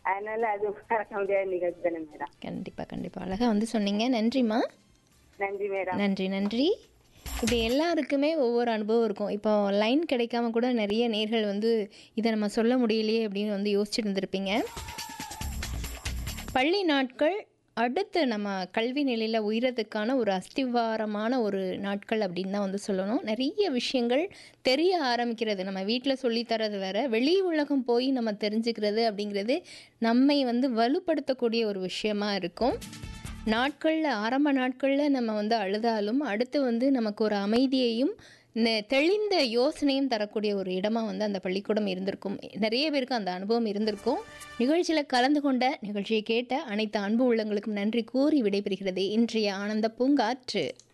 அதனால அது மறக்க முடியாத நிகழ்ச்சி தானே மேடம் கண்டிப்பாக கண்டிப்பாக அழகாக வந்து சொன்னீங்க நன்றிம்மா நன்றி மேடம் நன்றி நன்றி இப்படி எல்லாருக்குமே ஒவ்வொரு அனுபவம் இருக்கும் இப்போ லைன் கிடைக்காம கூட நிறைய நேர்கள் வந்து இதை நம்ம சொல்ல முடியலையே அப்படின்னு வந்து யோசிச்சுட்டு இருந்திருப்பீங்க பள்ளி நாட்கள் அடுத்து நம்ம கல்வி நிலையில் உயரத்துக்கான ஒரு அஸ்திவாரமான ஒரு நாட்கள் அப்படின்னு தான் வந்து சொல்லணும் நிறைய விஷயங்கள் தெரிய ஆரம்பிக்கிறது நம்ம வீட்டில் சொல்லித்தரது வேற வெளி உலகம் போய் நம்ம தெரிஞ்சுக்கிறது அப்படிங்கிறது நம்மை வந்து வலுப்படுத்தக்கூடிய ஒரு விஷயமா இருக்கும் நாட்களில் ஆரம்ப நாட்களில் நம்ம வந்து அழுதாலும் அடுத்து வந்து நமக்கு ஒரு அமைதியையும் நெ- தெளிந்த யோசனையும் தரக்கூடிய ஒரு இடமா வந்து அந்த பள்ளிக்கூடம் இருந்திருக்கும் நிறைய பேருக்கு அந்த அனுபவம் இருந்திருக்கும் நிகழ்ச்சியில் கலந்து கொண்ட நிகழ்ச்சியை கேட்ட அனைத்து அன்பு உள்ளங்களுக்கும் நன்றி கூறி விடைபெறுகிறது இன்றைய ஆனந்த பூங்காற்று